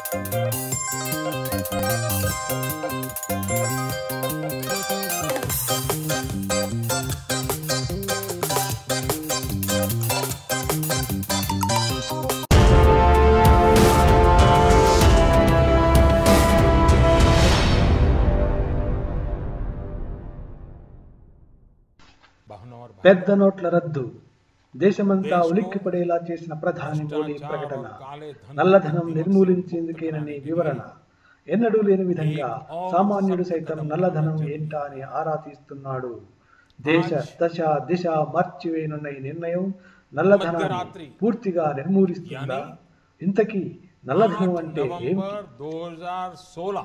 बहनों और भाइयों, పెద్ద నోట్ల రద్దు దేశమంతా ఉలిక్కిపడేలా చేసిన ప్రధాని మోడీ ప్రకటన నల్లధనం నిర్మూలించేందుకేనని వివరణ ఎన్నడూ లేని విధంగా సామాన్యుడు సైతం నల్లధనం ఏంటా అని ఆరా తీస్తున్నాడు దేశ దశ దిశ మార్చివేయనున్న ఈ నిర్ణయం నల్లధనాన్ని పూర్తిగా నిర్మూలిస్తుందా ఇంతకీ నల్లధనం पाँच అంటే ఏమిటి नवंबर 2016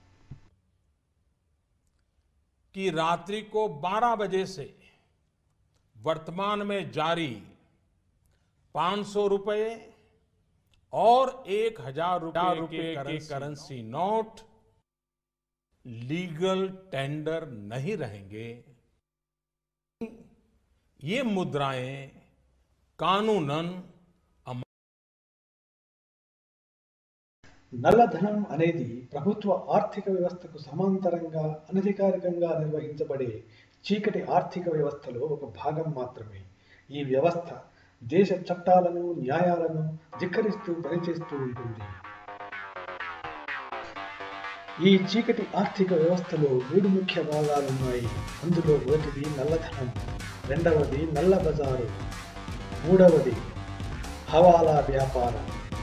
की रात्रि को 12 बजे से वर्तमान में जारी 500 रुपए और एक हजार रुपए के करेंसी नोट लीगल टेंडर नहीं रहेंगे ये मुद्राएं कानूनन నల్లధనం అనేది ప్రభుత్వ ఆర్థిక వ్యవస్థకు సమాంతరంగా అనధికారికంగా నిర్వహించబడే చీకటి ఆర్థిక వ్యవస్థలో ఒక భాగం మాత్రమే ఈ వ్యవస్థ దేశ చట్టాలను న్యాయాలను ధిక్కరిస్తూ పనిచేస్తూ ఉంటుంది ఈ చీకటి ఆర్థిక వ్యవస్థలో మూడు ముఖ్య భాగాలున్నాయి అందులో మొదటిది నల్లధనం రెండవది నల్ల బజారు మూడవది హవాలా వ్యాపారం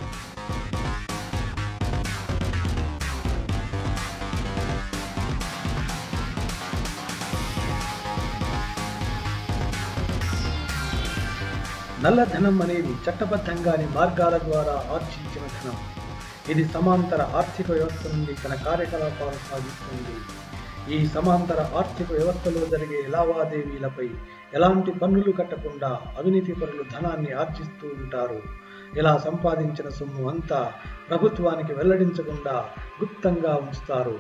నల్లధనం అనేది చట్టబద్ధంగాని మార్గాల ద్వారా ఆర్జించిన ధనం ఇది సమాంతర ఆర్థిక వ్యవస్థ నుండి తన కార్యకలాపాలు సాగిస్తుంది ఈ సమాంతర ఆర్థిక వ్యవస్థలో జరిగే లావాదేవీలపై ఎలాంటి పన్నులు కట్టకుండా అవినీతి పరులు ధనాన్ని ఆర్జిస్తూ ఉంటారు ఇలా సంపాదించిన సొమ్ము అంతా ప్రభుత్వానికి వెల్లడించకుండా గుప్తంగా ఉంచుతారు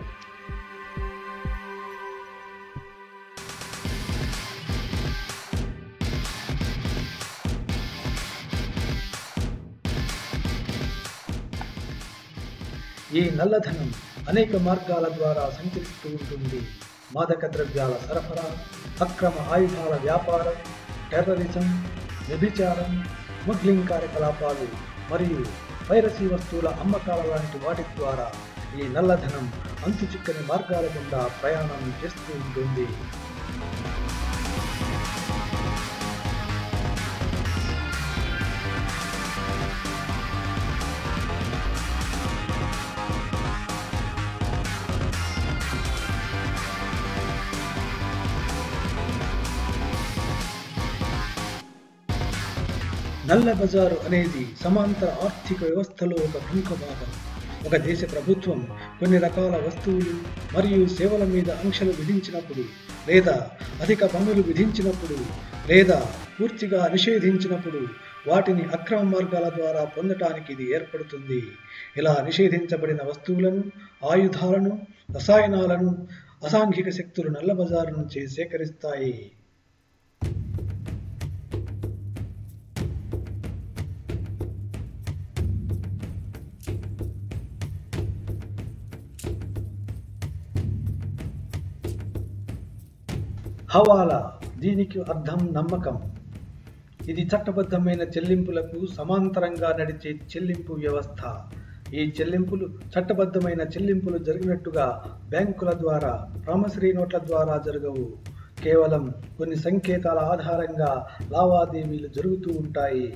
ఈ నల్లధనం అనేక మార్గాల ద్వారా సంచరిస్తూ ఉంటుంది మాదక ద్రవ్యాల సరఫరా అక్రమ ఆయుధాల వ్యాపారం టెర్రరిజం వ్యభిచారం స్మగ్లింగ్ కార్యకలాపాలు మరియు పైరసీ వస్తువుల అమ్మకాల లాంటి వాటి ద్వారా ఈ నల్లధనం అంతుచిక్కని మార్గాల గుండా ప్రయాణం చేస్తూ ఉంటుంది నల్ల బజారు అనేది సమాంతర ఆర్థిక వ్యవస్థలో ఒక ప్రముఖ భాగం ఒక దేశ ప్రభుత్వం కొన్ని రకాల వస్తువులు మరియు సేవల మీద ఆంక్షలు విధించినప్పుడు లేదా అధిక పన్నులు విధించినప్పుడు లేదా పూర్తిగా నిషేధించినప్పుడు వాటిని అక్రమ మార్గాల ద్వారా పొందటానికి ఇది ఏర్పడుతుంది ఇలా నిషేధించబడిన వస్తువులను ఆయుధాలను రసాయనాలను అసాంఘిక శక్తులు నల్ల బజారు నుంచి సేకరిస్తాయి హవాలా దీనికి అర్థం నమ్మకం ఇది చట్టబద్ధమైన చెల్లింపులకు సమాంతరంగా నడిచే చెల్లింపు వ్యవస్థ ఈ చెల్లింపులు చట్టబద్ధమైన చెల్లింపులు జరిగినట్టుగా బ్యాంకుల ద్వారా ప్రామసరీ నోట్ల ద్వారా జరగవు కేవలం కొన్ని సంకేతాల ఆధారంగా లావాదేవీలు జరుగుతూ ఉంటాయి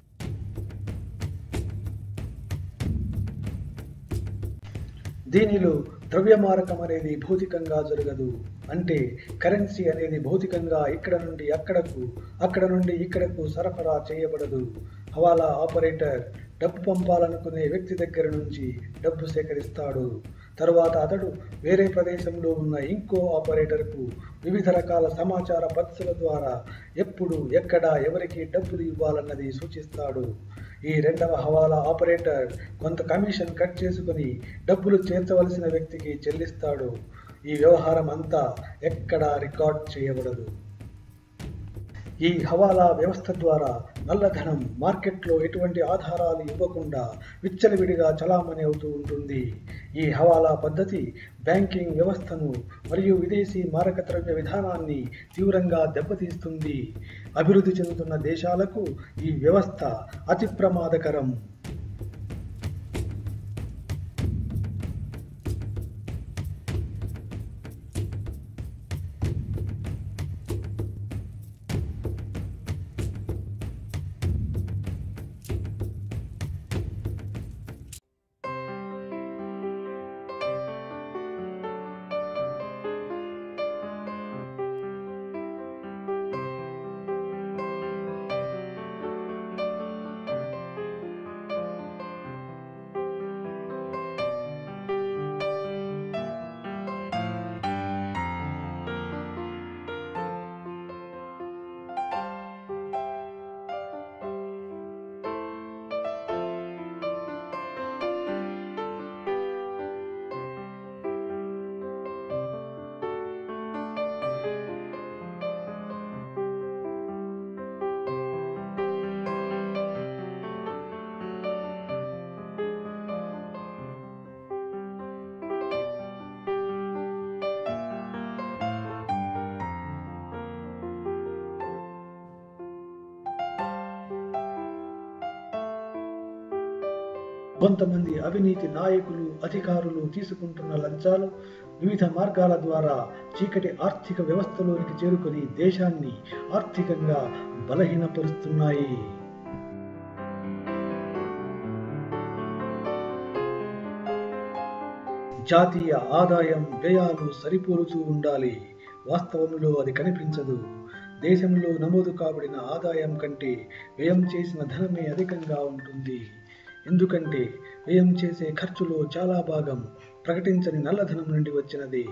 దీనిలో ద్రవ్యమారకం అనేది భౌతికంగా జరగదు అంటే కరెన్సీ అనేది భౌతికంగా ఇక్కడ నుండి అక్కడకు అక్కడ నుండి ఇక్కడకు సరఫరా చేయబడదు హవాలా ఆపరేటర్ డబ్బు పంపాలనుకునే వ్యక్తి దగ్గర నుంచి డబ్బు సేకరిస్తాడు తరువాత అతడు వేరే ప్రదేశంలో ఉన్న ఇంకో ఆపరేటర్కు వివిధ రకాల సమాచార పద్ధతుల ద్వారా ఎప్పుడు ఎక్కడ ఎవరికి డబ్బులు ఇవ్వాలన్నది సూచిస్తాడు ఈ రెండవ హవాలా ఆపరేటర్ కొంత కమిషన్ కట్ చేసుకుని డబ్బులు చేర్చవలసిన వ్యక్తికి చెల్లిస్తాడు ఈ వ్యవహారం అంతా ఎక్కడా రికార్డ్ చేయబడదు ఈ హవాలా వ్యవస్థ ద్వారా నల్లధనం మార్కెట్లో ఎటువంటి ఆధారాలు ఇవ్వకుండా విచ్చలవిడిగా చలామణి అవుతూ ఉంటుంది ఈ హవాలా పద్ధతి బ్యాంకింగ్ వ్యవస్థను మరియు విదేశీ మారక ద్రవ్య విధానాన్ని తీవ్రంగా దెబ్బతీస్తుంది అభివృద్ధి చెందుతున్న దేశాలకు ఈ వ్యవస్థ అతి ప్రమాదకరం కొంతమంది అవినీతి నాయకులు అధికారులు తీసుకుంటున్న లంచాలు వివిధ మార్గాల ద్వారా చీకటి ఆర్థిక వ్యవస్థలోనికి చేరుకొని దేశాన్ని ఆర్థికంగా బలహీనపరుస్తున్నాయి జాతీయ ఆదాయం వ్యయాలు సరిపోలుతూ ఉండాలి వాస్తవంలో అది కనిపించదు దేశంలో నమోదు కాబడిన ఆదాయం కంటే వ్యయం చేసిన ధనమే అధికంగా ఉంటుంది ఎందుకంటే వ్యయం చేసే ఖర్చులో చాలా భాగం ప్రకటించని నల్లధనం నుండి వచ్చినది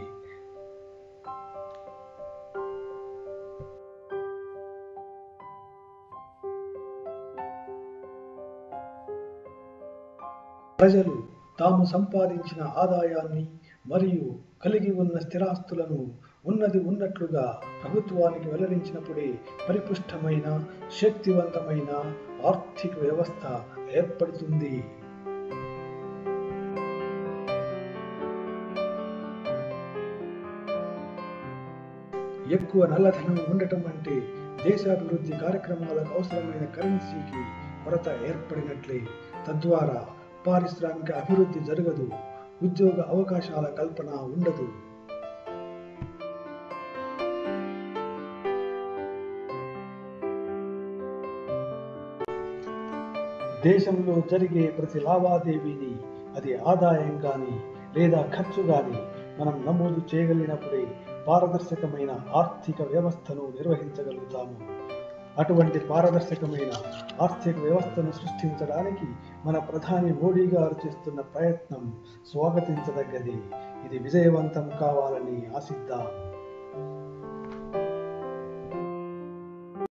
ప్రజలు తాము సంపాదించిన ఆదాయాన్ని మరియు కలిగి ఉన్న స్థిరాస్తులను ఉన్నది ఉన్నట్లుగా ప్రభుత్వానికి వెల్లడించినప్పుడే పరిపుష్టమైన శక్తివంతమైన ఆర్థిక వ్యవస్థ ఏర్పడుతుంది ఎక్కువ నల్లధనం ఉండటం అంటే దేశాభివృద్ధి కార్యక్రమాలకు అవసరమైన కరెన్సీకి కొరత ఏర్పడినట్లే తద్వారా పారిశ్రామిక అభివృద్ధి జరగదు ఉద్యోగ అవకాశాల కల్పన ఉండదు దేశంలో జరిగే ప్రతి లావాదేవీని అది ఆదాయం కానీ లేదా ఖర్చు కానీ మనం నమోదు చేయగలిగినప్పుడే పారదర్శకమైన ఆర్థిక వ్యవస్థను నిర్వహించగలుగుతాము అటువంటి పారదర్శకమైన ఆర్థిక వ్యవస్థను సృష్టించడానికి మన ప్రధాని మోడీ గారు చేస్తున్న ప్రయత్నం స్వాగతించదగ్గది ఇది విజయవంతం కావాలని ఆశిద్దాం